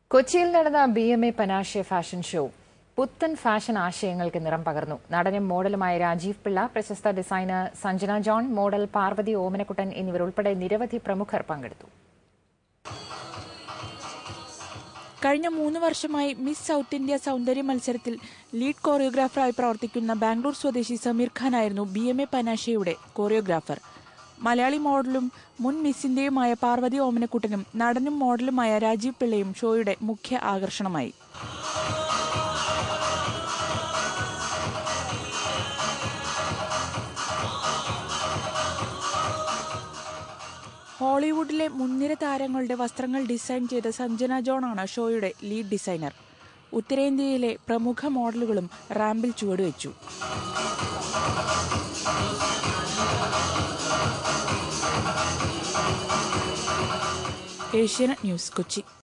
കൊച്ചിയിൽ നടന്ന B M A panache fashion show പുത്തൻ ഫാഷൻ ആശയങ്ങൾക്ക് നിറം പകർന്നു നടനും മോഡലുമായ രാജീവ് പിള്ള പ്രശസ്ത designer Sanjana John model Parvathy Omanakuttan എന്നിവരുൾപ്പെടെ നിരവധി പ്രമുഖർ പങ്കെടുത്തു കഴിഞ്ഞ മൂന്ന് വർഷമായി മിസ് സൗത്ത് ഇന്ത്യ സൗന്ദര്യ മത്സരത്തിൽ ലീഡ് കോറിയോഗ്രാഫറായി പ്രവർത്തിക്കുന്ന ബാംഗ്ലൂർ സ്വദേശി സമീർ ഖാനായിരുന്നു ബി എം എ പനാഷയുടെ കോറിയോഗ്രാഫർ മലയാളി മോഡലും മുൻ മിസ് ഇന്ത്യയുമായ പാർവതി ഓമനക്കുട്ടനും നടനും മോഡലുമായ രാജീവ് പിള്ളയും ഷോയുടെ മുഖ്യ ആകർഷണമായി ഹോളിവുഡിലെ മുൻനിര താരങ്ങളുടെ വസ്ത്രങ്ങൾ ഡിസൈൻ ചെയ്ത സഞ്ജന ജോണാണ് ഷോയുടെ ലീഡ് ഡിസൈനർ ഉത്തരേന്ത്യയിലെ പ്രമുഖ മോഡലുകളും റാമ്പിൽ ചുവടുവെച്ചു ഏഷ്യാനെറ്റ് ന്യൂസ് കൊച്ചി